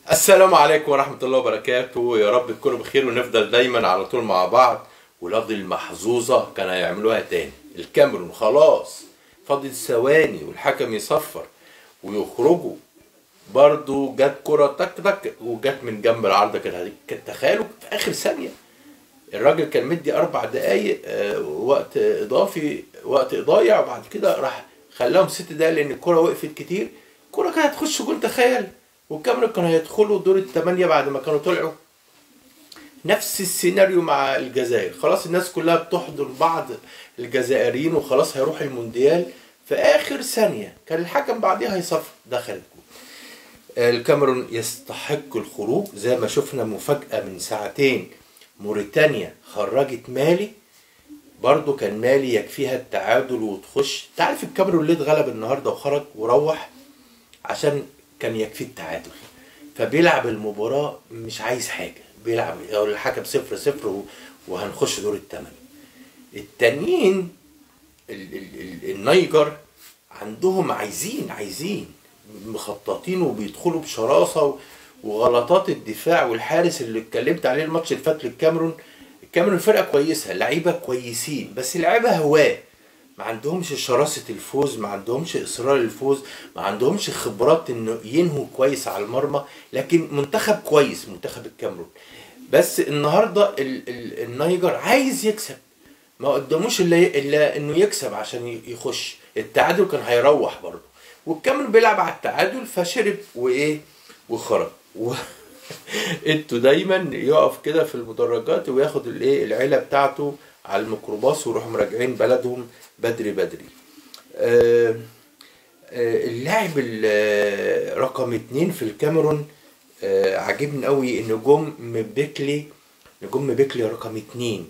السلام عليكم ورحمة الله وبركاته يا رب تكونوا بخير ونفضل دايما على طول مع بعض ولاد المحظوظة كانوا هيعملوها تاني الكاميرون خلاص فاضل ثواني والحكم يصفر ويخرجوا برضو جت كرة تك تك وجت من جنب العارضة كده كانت تخيلوا في آخر ثانية الراجل كان مدي أربع دقايق آه، وقت إضافي وقت ضايع وبعد كده راح خلاهم ست دقايق لأن الكرة وقفت كتير الكرة كانت هتخش جول تخيل والكاميرون كانوا هيدخلوا دور الثمانية بعد ما كانوا طلعوا نفس السيناريو مع الجزائر خلاص الناس كلها بتحضن بعض الجزائريين وخلاص هيروح المونديال في اخر ثانيه كان الحكم بعديها هيصفر دخل الجول الكاميرون يستحق الخروج زي ما شفنا مفاجاه من ساعتين موريتانيا خرجت مالي برضو كان مالي يكفيها التعادل وتخش تعرف الكاميرون ليه اتغلب النهارده وخرج وروح عشان كان يكفيه التعادل فبيلعب المباراة مش عايز حاجة بيلعب أو الحكم صفر صفر و- وهنخش دور الثمانية التانيين ال- ال- ال- النيجر عندهم عايزين عايزين مخططين وبيدخلوا بشراسة و- وغلطات الدفاع والحارس اللي اتكلمت عليه الماتش اللي فات للكاميرون الكاميرون فرقة كويسة لعيبة كويسين بس اللعيبة هواه ما عندهمش شراسة الفوز ما عندهمش إصرار الفوز ما عندهمش خبرات إنه ينهوا كويس على المرمى لكن منتخب كويس منتخب الكاميرون بس النهارده ال ال النيجر عايز يكسب ما قداموش الا الا انه يكسب عشان ي- يخش التعادل كان هيروح برضه والكاميرون بيلعب على التعادل فشرب وايه وخرج و... انتوا دايما يقف كده في المدرجات وياخد الايه العيله بتاعته على الميكروباص ويروحوا مراجعين بلدهم بدري بدري آه، آه، اللاعب ال- آه، رقم اتنين في الكاميرون آه، عاجبني قوي نجوم بيكلي نجوم بيكلي رقم اتنين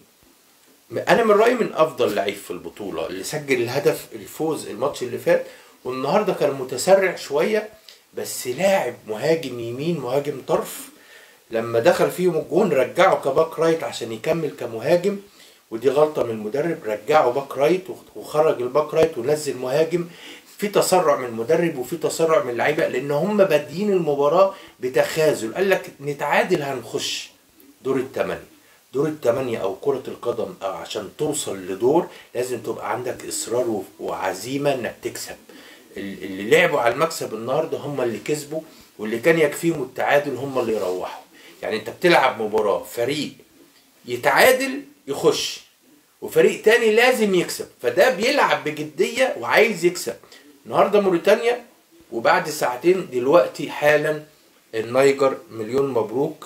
انا من رايي من افضل لعيب في البطوله اللي سجل الهدف الفوز الماتش اللي فات والنهارده كان متسرع شويه بس لاعب مهاجم يمين مهاجم طرف لما دخل فيهم الجون رجعه كباك رايت عشان يكمل كمهاجم ودي غلطه من المدرب رجعه باك رايت وخرج الباك رايت ونزل مهاجم في تسرع من المدرب وفي تسرع من اللعيبه لان هم بادئين المباراه بتخاذل قال لك نتعادل هنخش دور الثمانيه دور الثمانية أو كرة القدم أو عشان توصل لدور لازم تبقى عندك إصرار و- وعزيمة إنك تكسب ال- اللي لعبوا على المكسب النهاردة هم اللي كسبوا واللي كان يكفيهم التعادل هم اللي يروحوا يعني أنت بتلعب مباراة فريق يتعادل يخش وفريق تاني لازم يكسب فده بيلعب بجدية وعايز يكسب النهاردة موريتانيا وبعد ساعتين دلوقتي حالا النيجر مليون مبروك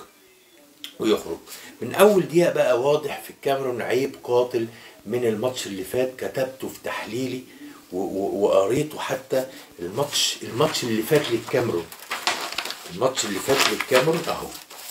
ويخرج من اول دقيقه بقى واضح في الكاميرون عيب قاتل من الماتش اللي فات كتبته في تحليلي و- و- وقريته حتى الماتش الماتش اللي فات للكاميرون الماتش اللي فات للكاميرون اهو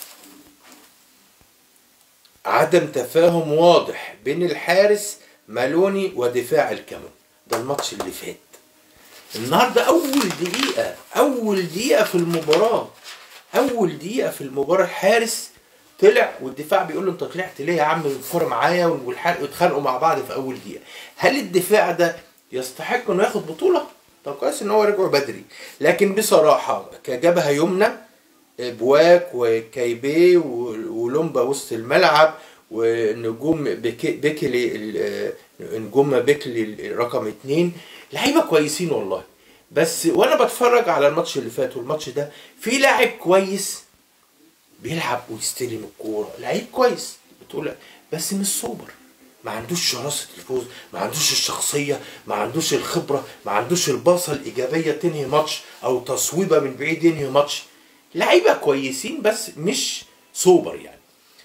عدم تفاهم واضح بين الحارس مالوني ودفاع الكاميرون ده الماتش اللي فات النهارده اول دقيقه اول دقيقه في المباراه اول دقيقه في المباراه الحارس طلع والدفاع بيقول له انت طلعت ليه يا عم الكوره معايا والحرق اتخانقوا مع بعض في اول دقيقه هل الدفاع ده يستحق انه ياخد بطوله طب كويس ان هو رجعوا بدري لكن بصراحه كجبهه يمنى بواك وكايبي و- ولومبا وسط الملعب ونجوم بيكي- بيكلي ال- نجوم بيكلي رقم اتنين لعيبه كويسين والله بس وانا بتفرج على الماتش اللي فات والماتش ده في لاعب كويس بيلعب ويستلم الكوره لعيب كويس بتقول بس مش سوبر ما عندوش شراسة الفوز ما عندوش الشخصية ما عندوش الخبرة ما عندوش الباصة الإيجابية تنهي ماتش أو تصويبة من بعيد ينهي ماتش لعيبة كويسين بس مش سوبر يعني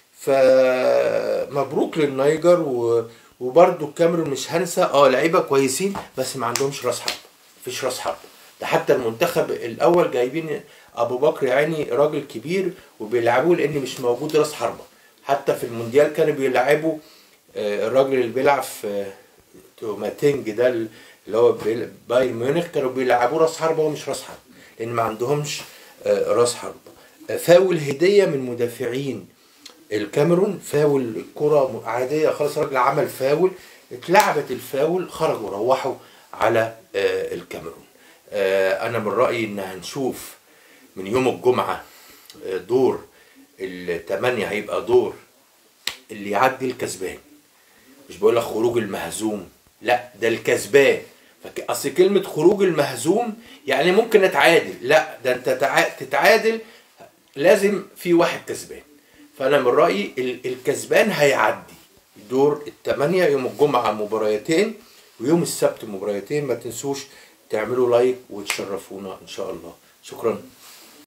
فمبروك للنيجر و... وبرده الكاميرون مش هنسى اه لعيبه كويسين بس ما عندهمش راس حربه مفيش راس حربه ده حتى المنتخب الاول جايبين ابو بكر يعني راجل كبير وبيلعبوه لان مش موجود راس حربه حتى في المونديال كانوا بيلعبوا آه، الراجل اللي بيلعب في آه، توماتينج ده اللي هو بيل- بايرن ميونخ كانوا بيلعبوه راس حربه ومش راس حربه لان ما عندهمش آه، راس حربه آه، فاول هديه من مدافعين الكاميرون فاول الكرة عادية خلاص الراجل عمل فاول اتلعبت الفاول خرجوا روحوا على آه، الكاميرون آه، انا من رأيي ان هنشوف من يوم الجمعة آه، دور الثمانية هيبقى دور اللي يعدي الكسبان مش بقول لك خروج المهزوم لا ده الكسبان فك... اصل كلمة خروج المهزوم يعني ممكن اتعادل لا ده انت تع... تتعادل لازم في واحد كسبان فانا من رأيي ال- الكسبان هيعدي دور الثمانية يوم الجمعة مباريتين ويوم السبت مباريتين ما تنسوش تعملوا لايك وتشرفونا ان شاء الله شكرا